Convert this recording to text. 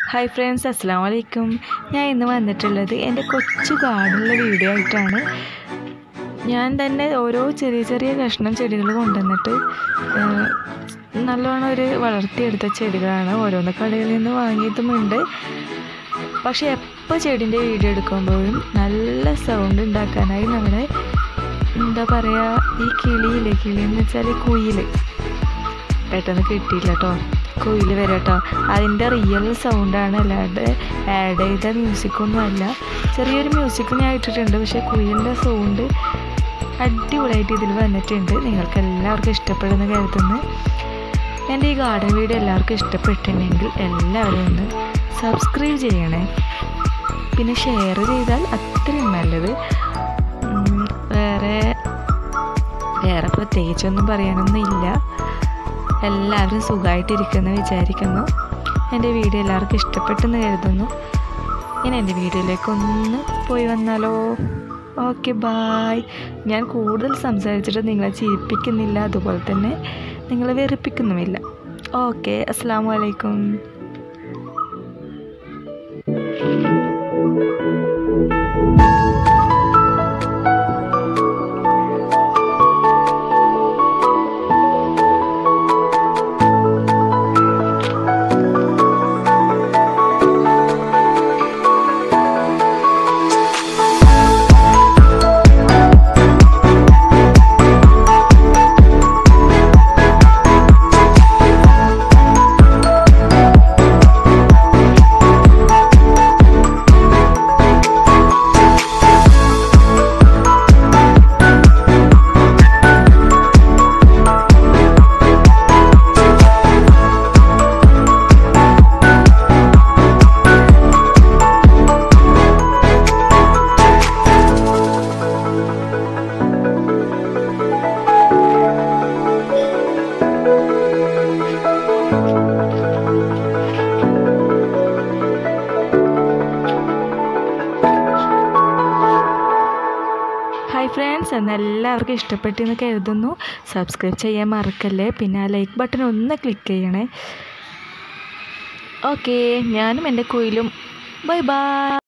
hi friends അസ്സാം വലൈക്കും ഞാൻ ഇന്ന് വന്നിട്ടുള്ളത് എൻ്റെ കൊച്ചു കാടുള്ള വീഡിയോ ആയിട്ടാണ് ഞാൻ തന്നെ ഓരോ ചെറിയ ചെറിയ കഷ്ണം ചെടികൾ കൊണ്ടുവന്നിട്ട് ഏഹ്, നല്ലോണം ഒരു വളർത്തിയെടുത്ത ചെടികളാണ് ഓരോന്ന് കടയിൽ നിന്ന് വാങ്ങിയതുമുണ്ട് പക്ഷേ എപ്പോൾ ചെടീൻ്റെ വീഡിയോ എടുക്കുമ്പോഴും നല്ല സൗണ്ട് ഉണ്ടാക്കാനായി നമ്മുടെ എന്താ പറയുക ഈ കിളിയില്ലേ കിളി എന്ന് വെച്ചാൽ കുയിൽ പെട്ടെന്ന് കിട്ടിയില്ല കേട്ടോ കുയിൽ വരും കേട്ടോ അതിൻ്റെ റിയൽ സൗണ്ടാണ് അല്ലാതെ ആഡ് ചെയ്ത മ്യൂസിക്കൊന്നും അല്ല ചെറിയൊരു മ്യൂസിക് ഞാൻ ഇട്ടിട്ടുണ്ട് പക്ഷേ കുയിലിൻ്റെ സൗണ്ട് അടിപൊളിയായിട്ട് ഇതിൽ വന്നിട്ടുണ്ട് നിങ്ങൾക്ക് എല്ലാവർക്കും ഇഷ്ടപ്പെടുന്ന കരുതുന്നു എൻ്റെ ഈ ഗാർഡൻ വീഡിയോ എല്ലാവർക്കും ഇഷ്ടപ്പെട്ടിട്ടുണ്ടെങ്കിൽ എല്ലാവരും ഒന്ന് സബ്സ്ക്രൈബ് ചെയ്യണേ പിന്നെ ഷെയർ ചെയ്താൽ അത്രയും നല്ലത് ഉം, വേറെ വേറെ പ്രത്യേകിച്ചൊന്നും പറയാനൊന്നും ഇല്ല എല്ലാവരും സുഖമായിട്ടിരിക്കുന്നു വിചാരിക്കുന്നു എൻ്റെ വീഡിയോ എല്ലാവർക്കും ഇഷ്ടപ്പെട്ടെന്ന് കരുതുന്നു ഇനി എൻ്റെ വീഡിയോയിലേക്ക് ഒന്ന് പോയി വന്നാലോ ഓക്കെ ബായ് ഞാൻ കൂടുതൽ സംസാരിച്ചിട്ട് നിങ്ങളെ ചിരിപ്പിക്കുന്നില്ല അതുപോലെ തന്നെ നിങ്ങളെ വെറുപ്പിക്കുന്നുമില്ല ഓക്കെ അസ്സാം വലൈക്കും ഹായ് ഫ്രണ്ട്സ് എന്ന് എല്ലാവർക്കും ഇഷ്ടപ്പെട്ടെന്ന് കരുതുന്നു സബ്സ്ക്രൈബ് ചെയ്യാൻ മറക്കല്ലേ പിന്നെ ആ ലൈക്ക് ബട്ടൺ ഒന്ന് ക്ലിക്ക് ചെയ്യണേ ഓക്കെ ഞാനും എൻ്റെ കുയിലും ബൈ ബൈ